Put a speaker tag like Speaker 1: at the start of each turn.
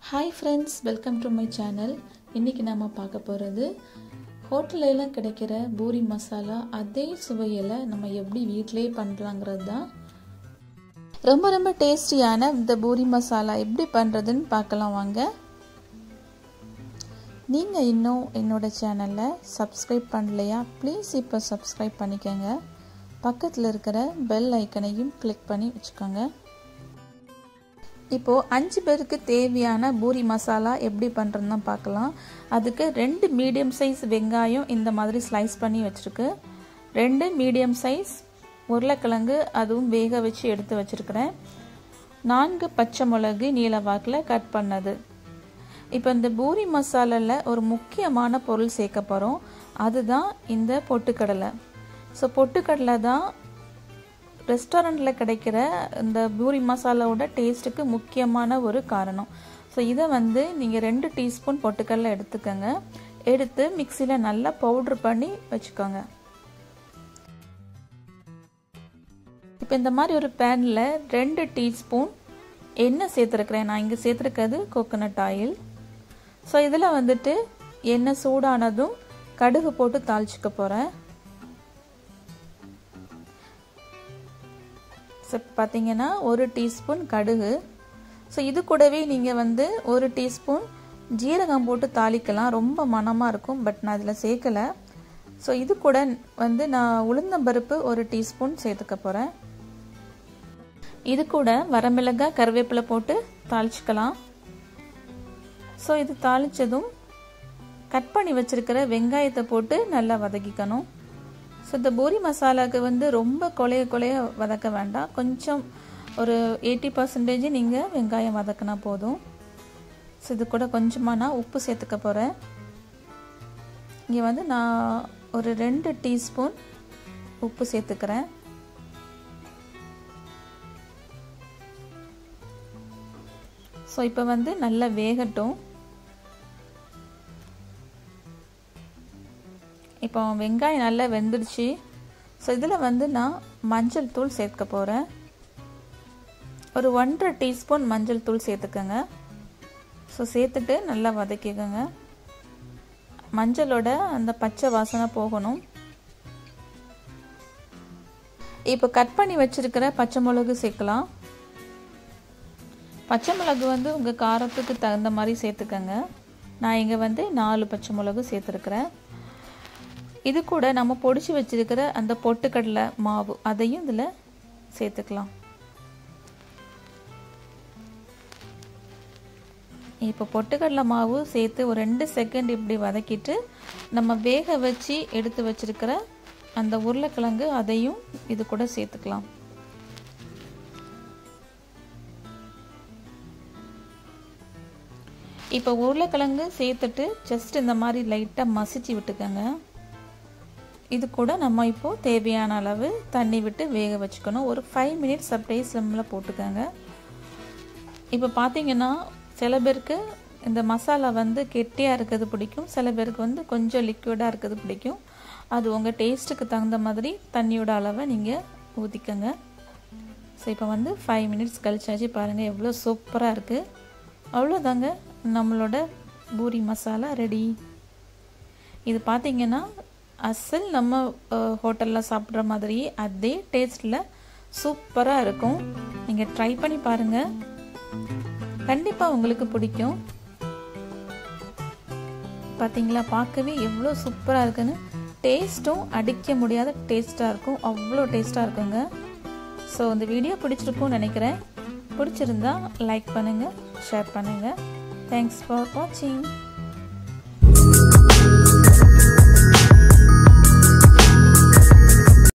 Speaker 1: hi friends welcome to my channel இன்றைக்கி நாம் பார்க்க போகிறது ஹோட்டலெல்லாம் கிடைக்கிற பூரி மசாலா அதே சுவையில் நம்ம எப்படி வீட்டிலே பண்ணுறாங்கிறது தான் ரொம்ப ரொம்ப டேஸ்டியான இந்த பூரி மசாலா எப்படி பண்ணுறதுன்னு பார்க்கலாம் வாங்க நீங்கள் இன்னும் என்னோடய சேனலை சப்ஸ்கிரைப் பண்ணலையா ப்ளீஸ் இப்போ சப்ஸ்கிரைப் பண்ணிக்கோங்க பக்கத்தில் இருக்கிற பெல் ஐக்கனையும் கிளிக் பண்ணி வச்சுக்கோங்க இப்போது அஞ்சு பேருக்கு தேவையான பூரி மசாலா எப்படி பண்ணுறதுன்னு தான் பார்க்கலாம் அதுக்கு ரெண்டு மீடியம் சைஸ் வெங்காயம் இந்த மாதிரி ஸ்லைஸ் பண்ணி வச்சுருக்கு ரெண்டு மீடியம் சைஸ் உருளைக்கிழங்கு அதுவும் வேக வச்சு எடுத்து வச்சுருக்கிறேன் நான்கு பச்சை மிளகு நீல வாக்கில் கட் பண்ணது இப்போ இந்த பூரி மசாலாவில் ஒரு முக்கியமான பொருள் சேர்க்க போகிறோம் அதுதான் இந்த பொட்டுக்கடலை ஸோ பொட்டுக்கடலை தான் ரெஸ்டாரண்ட்டில் கிடைக்கிற இந்த பூரி மசாலாவோட டேஸ்ட்டுக்கு முக்கியமான ஒரு காரணம் ஸோ இதை வந்து நீங்கள் ரெண்டு டீஸ்பூன் பொட்டுக்கடலை எடுத்துக்கோங்க எடுத்து மிக்சியில் நல்லா பவுட்ரு பண்ணி வச்சுக்கோங்க இப்போ இந்த மாதிரி ஒரு பேனில் ரெண்டு டீஸ்பூன் எண்ணெய் சேர்த்துருக்குறேன் நான் இங்கே சேர்த்துருக்கிறது கோகோனட் ஆயில் ஸோ இதில் வந்துட்டு எண்ணெய் சூடானதும் கடுகு போட்டு தாளிச்சிக்க போகிறேன் ஸோ பார்த்தீங்கன்னா ஒரு டீஸ்பூன் கடுகு ஸோ இது கூடவே நீங்கள் வந்து ஒரு டீஸ்பூன் ஜீரகம் போட்டு தாளிக்கலாம் ரொம்ப மனமாக இருக்கும் பட் நான் அதில் சேர்க்கலை ஸோ இது கூட வந்து நான் உளுந்தம்பருப்பு ஒரு டீஸ்பூன் சேர்த்துக்க போகிறேன் இது கூட வரமிளகாய் கருவேப்பிலை போட்டு தாளிச்சிக்கலாம் ஸோ இது தாளித்ததும் கட் பண்ணி வச்சுருக்கிற வெங்காயத்தை போட்டு நல்லா வதக்கிக்கணும் ஸோ இந்த பூரி மசாலாவுக்கு வந்து ரொம்ப கொலைய கொலைய வதக்க வேண்டாம் கொஞ்சம் ஒரு எயிட்டி பர்சன்டேஜ் நீங்கள் வெங்காயம் வதக்கினா போதும் ஸோ இது கூட கொஞ்சமாக நான் உப்பு சேர்த்துக்க போகிறேன் இங்கே வந்து நான் ஒரு ரெண்டு டீஸ்பூன் உப்பு சேர்த்துக்கிறேன் ஸோ இப்போ வந்து நல்லா வேகட்டும் இப்போ வெங்காயம் நல்லா வெந்துடுச்சு ஸோ இதில் வந்து நான் மஞ்சள் தூள் சேர்க்க போகிறேன் ஒரு ஒன்றரை டீஸ்பூன் மஞ்சள் தூள் சேர்த்துக்கோங்க ஸோ சேர்த்துட்டு நல்லா வதக்கிக்கோங்க மஞ்சளோட அந்த பச்சை வாசனை போகணும் இப்போ கட் பண்ணி வச்சுருக்கிற பச்சை மிளகு சேர்க்கலாம் பச்சை மிளகு வந்து உங்கள் காரத்துக்கு தகுந்த மாதிரி சேர்த்துக்கோங்க நான் இங்கே வந்து நாலு பச்சை மிளகு சேர்த்துருக்குறேன் இது கூட நம்ம பொடிச்சு வச்சிருக்கிற அந்த பொட்டுக்கடலை மாவு அதையும் இதில் சேர்த்துக்கலாம் இப்போ பொட்டுக்கடலை மாவு சேர்த்து ஒரு ரெண்டு செகண்ட் இப்படி வதக்கிட்டு நம்ம வேக வச்சு எடுத்து வச்சிருக்கிற அந்த உருளைக்கிழங்கு அதையும் இது கூட சேர்த்துக்கலாம் இப்போ உருளைக்கிழங்கு சேர்த்துட்டு ஜஸ்ட் இந்த மாதிரி லைட்டாக மசிச்சு விட்டுக்கோங்க இது கூட நம்ம இப்போது தேவையான அளவு தண்ணி விட்டு வேக வச்சுக்கணும் ஒரு ஃபைவ் மினிட்ஸ் அப்படியே ஸ்லிம்மில் போட்டுக்கோங்க இப்போ பார்த்தீங்கன்னா சில பேருக்கு இந்த மசாலா வந்து கெட்டியாக இருக்கிறது பிடிக்கும் சில பேருக்கு வந்து கொஞ்சம் லிக்விடாக இருக்கிறது பிடிக்கும் அது உங்கள் டேஸ்ட்டுக்கு தகுந்த மாதிரி தண்ணியோட அளவை நீங்கள் ஊற்றிக்கோங்க ஸோ இப்போ வந்து ஃபைவ் மினிட்ஸ் கழிச்சாச்சு பாருங்கள் எவ்வளோ சூப்பராக இருக்குது அவ்வளோதாங்க நம்மளோட பூரி மசாலா ரெடி இது பார்த்திங்கன்னா அசல் நம்ம ஹோட்டலில் சாப்பிட்ற மாதிரி அதே டேஸ்ட்டில் சூப்பராக இருக்கும் நீங்கள் ட்ரை பண்ணி பாருங்கள் கண்டிப்பாக உங்களுக்கு பிடிக்கும் பார்த்தீங்களா பார்க்கவே எவ்வளோ சூப்பராக இருக்குன்னு டேஸ்ட்டும் அடிக்க முடியாத டேஸ்ட்டாக இருக்கும் அவ்வளோ டேஸ்ட்டாக இருக்குங்க ஸோ இந்த வீடியோ பிடிச்சிருக்கும்னு நினைக்கிறேன் பிடிச்சிருந்தா லைக் பண்ணுங்கள் ஷேர் பண்ணுங்கள் தேங்க்ஸ் ஃபார் வாட்சிங்